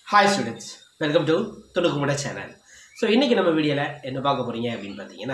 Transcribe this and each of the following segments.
hi students welcome to துணுக்குமுட channel so இன்றைக்கி நம்ம வீடியோவில் என்ன பார்க்க போகிறீங்க அப்படின்னு பார்த்தீங்கன்னா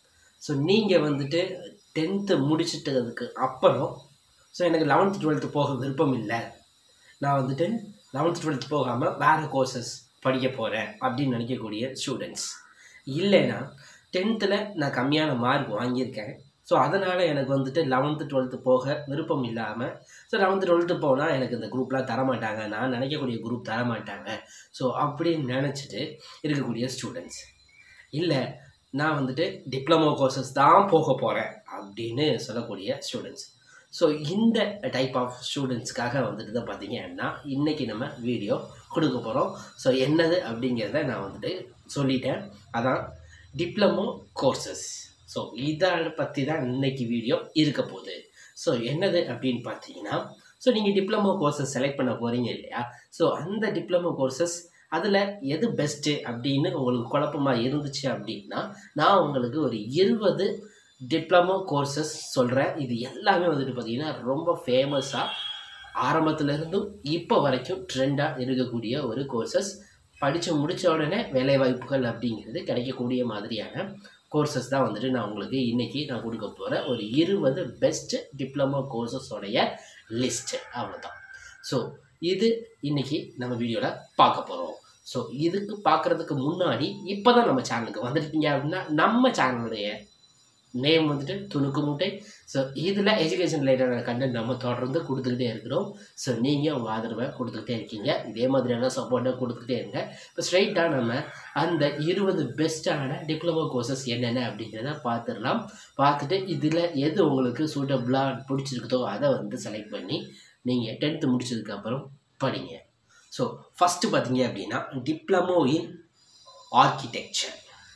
ஸோ நீங்கள் வந்துட்டு டென்த்து முடிச்சிட்டதுக்கு அப்புறம் ஸோ எனக்கு லெவன்த்து டுவெல்த்து போக விருப்பம் இல்லை நான் வந்துட்டு லெவன்த்து டுவெல்த்து போகாமல் வேறு கோர்சஸ் படிக்க போகிறேன் அப்படின்னு நினைக்கக்கூடிய ஸ்டூடெண்ட்ஸ் இல்லைன்னா டென்த்தில் நான் கம்மியான மார்க் வாங்கியிருக்கேன் ஸோ அதனால் எனக்கு வந்துட்டு லெவன்த்து டுவெல்த்து போக விருப்பம் இல்லாமல் ஸோ லெவன்த்து டுவெல்த்து போனால் எனக்கு இந்த குரூப்லாம் தரமாட்டாங்க நான் நினைக்கக்கூடிய குரூப் தரமாட்டாங்க ஸோ அப்படின்னு நினச்சிட்டு இருக்கக்கூடிய ஸ்டூடெண்ட்ஸ் இல்லை நான் வந்துட்டு டிப்ளமோ கோர்சஸ் தான் போக போகிறேன் அப்படின்னு சொல்லக்கூடிய ஸ்டூடெண்ட்ஸ் ஸோ இந்த டைப் ஆஃப் ஸ்டூடெண்ட்ஸ்க்காக வந்துட்டு தான் பார்த்தீங்கன்னா இன்றைக்கி நம்ம வீடியோ கொடுக்க போகிறோம் ஸோ என்னது அப்படிங்கிறத நான் வந்துட்டு சொல்லிட்டேன் அதான் டிப்ளமோ கோர்சஸ் ஸோ இதை பற்றி தான் இன்னைக்கு வீடியோ இருக்க போகுது ஸோ என்னது அப்படின்னு பார்த்தீங்கன்னா ஸோ நீங்கள் டிப்ளமோ கோர்சஸ் செலக்ட் பண்ண போகிறீங்க இல்லையா ஸோ அந்த டிப்ளமோ கோர்சஸ் அதில் எது பெஸ்ட்டு அப்படின்னு உங்களுக்கு குழப்பமாக இருந்துச்சு அப்படின்னா நான் உங்களுக்கு ஒரு இருபது டிப்ளமோ கோர்சஸ் சொல்கிறேன் இது எல்லாமே வந்துட்டு பார்த்தீங்கன்னா ரொம்ப ஃபேமஸாக ஆரம்பத்துலேருந்தும் இப்போ வரைக்கும் ட்ரெண்டாக இருக்கக்கூடிய ஒரு கோர்சஸ் படித்து முடித்த உடனே வேலைவாய்ப்புகள் அப்படிங்கிறது கிடைக்கக்கூடிய மாதிரியான கோர்சஸ் தான் வந்துட்டு நான் உங்களுக்கு இன்றைக்கி நான் கொடுக்க போகிற ஒரு இருபது பெஸ்ட்டு டிப்ளமோ கோர்சஸோடைய லிஸ்ட்டு அவ்வளோதான் ஸோ இது இன்றைக்கி நம்ம வீடியோவில் பார்க்க போகிறோம் ஸோ இதுக்கு பார்க்குறதுக்கு முன்னாடி இப்போ தான் நம்ம சேனலுக்கு வந்துருக்கீங்க அப்படின்னா நம்ம சேனலுடைய நேம் வந்துட்டு துணுக்கு மூட்டை ஸோ இதில் எஜுகேஷன் ரிலேட்டடான கண்டென்ட் நம்ம தொடர்ந்து கொடுத்துக்கிட்டே இருக்கிறோம் ஸோ நீங்கள் உங்கள் ஆதரவை கொடுத்துக்கிட்டே இருக்கீங்க இதே மாதிரியான சப்போர்ட்டை கொடுத்துக்கிட்டே இருங்க இப்போ ஸ்ட்ரைட்டாக நம்ம அந்த இருபது பெஸ்ட்டான டிப்ளமோ கோர்சஸ் என்னென்ன அப்படிங்கிறத பார்த்துடலாம் பார்த்துட்டு இதில் எது உங்களுக்கு சூட்டபுளாக பிடிச்சிருக்குதோ அதை வந்து செலக்ட் பண்ணி நீங்கள் டென்த்து முடிச்சதுக்கப்புறம் படிங்க ஸோ ஃபஸ்ட்டு பார்த்தீங்க அப்படின்னா டிப்ளமோ இன் ஆர்கிடெக்சர்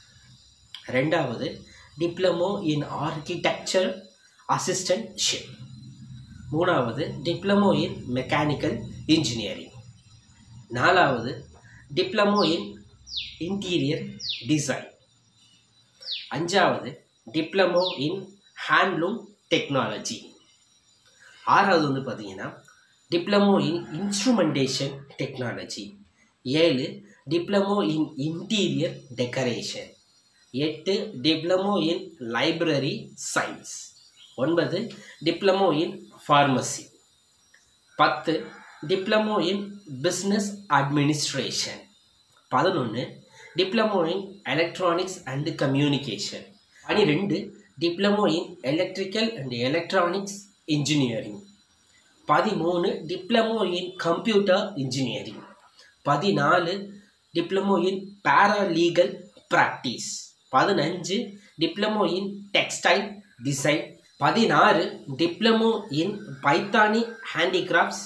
ரெண்டாவது டிப்ளமோ இன் ஆர்கிடெக்சர் அசிஸ்டன்ட்ஷிப் மூணாவது டிப்ளமோ இன் மெக்கானிக்கல் இன்ஜினியரிங் நாலாவது டிப்ளமோ இன் இன்டீரியர் டிசைன் அஞ்சாவது டிப்ளமோ இன் ஹேண்ட்லூம் டெக்னாலஜி ஆறாவது வந்து பார்த்தீங்கன்னா டிப்ளமோ இன் இன்ஸ்ட்ருமெண்டேஷன் டெக்னாலஜி ஏழு டிப்ளமோ இன் இன்டீரியர் டெக்கரேஷன் எட்டு டிப்ளமோ இன் லைப்ரரி சயின்ஸ் ஒன்பது டிப்ளமோ இன் ஃபார்மசி பத்து டிப்ளமோ இன் பிஸ்னஸ் அட்மினிஸ்ட்ரேஷன் பதினொன்று diploma in electronics and communication பனிரெண்டு diploma in electrical and electronics engineering பதிமூணு டிப்ளமோ இன் கம்ப்யூட்டர் இன்ஜினியரிங் பதினாலு diploma in paralegal practice பதினஞ்சு diploma in textile design பதினாறு diploma in Paithani handicrafts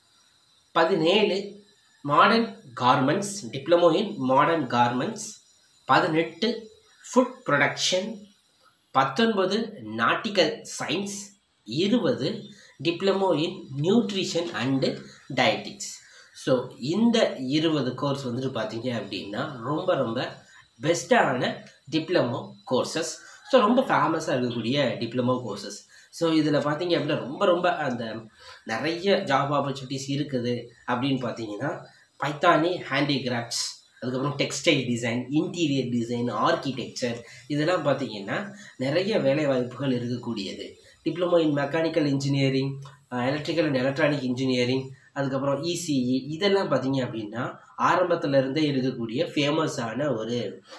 பதினேழு modern garments diploma in modern garments பதினெட்டு food production பத்தொன்பது nautical science இருபது diploma in nutrition and dietetics so இந்த இருபது course வந்துட்டு பார்த்தீங்க அப்படின்னா ரொம்ப ரொம்ப பெஸ்ட்டான டிப்ளமோ கோர்சஸ் ஸோ ரொம்ப ஃபேமஸாக இருக்கக்கூடிய டிப்ளமோ கோர்சஸ் ஸோ இதில் பார்த்தீங்க அப்படின்னா ரொம்ப ரொம்ப அந்த நிறைய ஜாப் ஆப்பர்ச்சுனிட்டிஸ் இருக்குது அப்படின்னு பார்த்தீங்கன்னா பைத்தானி ஹேண்டிகிராஃப்ட்ஸ் அதுக்கப்புறம் textile design interior design architecture இதெல்லாம் பார்த்தீங்கன்னா நிறைய வேலைவாய்ப்புகள் இருக்கக்கூடியது diploma in mechanical engineering electrical and electronic engineering அதுக்கப்புறம் இசிஇ இதெல்லாம் பார்த்தீங்க அப்படின்னா ஆரம்பத்தில் இருந்தே இருக்கக்கூடிய ஃபேமஸான ஒரு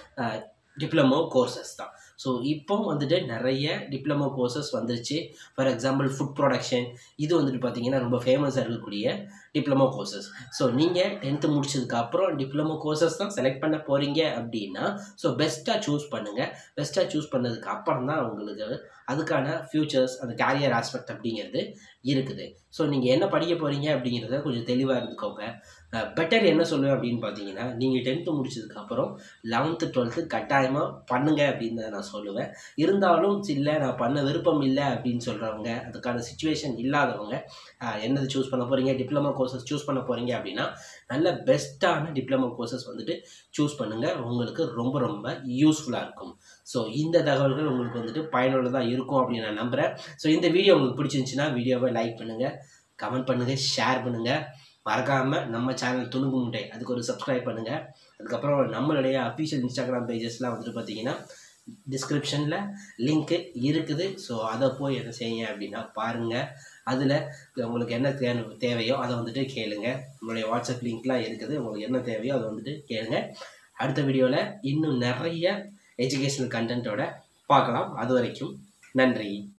டிப்ளமோ கோர்சஸ் தான் ஸோ இப்போ வந்துட்டு நிறைய டிப்ளமோ கோர்சஸ் வந்துருச்சு ஃபார் எக்ஸாம்பிள் ஃபுட் ப்ரொடக்ஷன் இது வந்துட்டு பார்த்தீங்கன்னா ரொம்ப ஃபேமஸாக இருக்கக்கூடிய டிப்ளமோ கோர்சஸ் ஸோ நீங்கள் டென்த்து முடிச்சதுக்கு அப்புறம் டிப்ளமோ கோர்சஸ் தான் செலக்ட் பண்ண போகிறீங்க அப்படின்னா ஸோ பெஸ்ட்டாக சூஸ் பண்ணுங்கள் பெஸ்ட்டாக சூஸ் பண்ணதுக்கு அப்புறம் தான் உங்களுக்கு அதுக்கான ஃப்யூச்சர்ஸ் அந்த கேரியர் ஆஸ்பெக்ட் அப்படிங்கிறது இருக்குது ஸோ நீங்கள் என்ன படிக்க போகிறீங்க அப்படிங்கிறத கொஞ்சம் தெளிவாக இருந்துக்கோங்க பெட்டர் என்ன சொல்லுவேன் அப்படின்னு பார்த்தீங்கன்னா நீங்கள் டென்த்து முடிச்சதுக்கப்புறம் லெவன்த்து டுவெல்த்து கட்டாயமாக பண்ணுங்க அப்படின்னு தான் நான் சொல்லுவேன் இருந்தாலும் இல்லை நான் பண்ண விருப்பம் இல்லை அப்படின்னு சொல்கிறவங்க அதுக்கான சுச்சுவேஷன் இல்லாதவங்க என்னது சூஸ் பண்ண போகிறீங்க டிப்ளமோ கோர்சஸ் சூஸ் பண்ண போகிறீங்க அப்படின்னா நல்ல பெஸ்ட்டான டிப்ளமோ கோர்சஸ் வந்துட்டு சூஸ் பண்ணுங்கள் உங்களுக்கு ரொம்ப ரொம்ப யூஸ்ஃபுல்லாக இருக்கும் ஸோ இந்த தகவல்கள் உங்களுக்கு வந்துட்டு பயனுள்ளதாக இருக்கும் அப்படின்னு நான் நம்புகிறேன் ஸோ இந்த வீடியோ உங்களுக்கு பிடிச்சிருந்துச்சுன்னா வீடியோவை லைக் பண்ணுங்கள் கமெண்ட் பண்ணுங்கள் ஷேர் பண்ணுங்கள் மறக்காமல் நம்ம சேனல் துணுக்கு முட்டை அதுக்கு ஒரு சப்ஸ்கிரைப் பண்ணுங்கள் அதுக்கப்புறம் நம்மளுடைய அஃபீஷியல் இன்ஸ்டாகிராம் பேஜஸ்லாம் வந்துட்டு பார்த்தீங்கன்னா டிஸ்கிரிப்ஷனில் லிங்க்கு இருக்குது ஸோ அதை போய் என்ன செய்யுங்க அப்படின்னா பாருங்கள் அதில் உங்களுக்கு என்ன தே தேவையோ அதை வந்துட்டு கேளுங்க நம்மளுடைய வாட்ஸ்அப் லிங்க்லாம் இருக்குது உங்களுக்கு என்ன தேவையோ அதை வந்துட்டு கேளுங்க அடுத்த வீடியோவில் இன்னும் நிறைய எஜுகேஷனல் கண்டென்ட்டோட பார்க்கலாம் அது வரைக்கும் நன்றி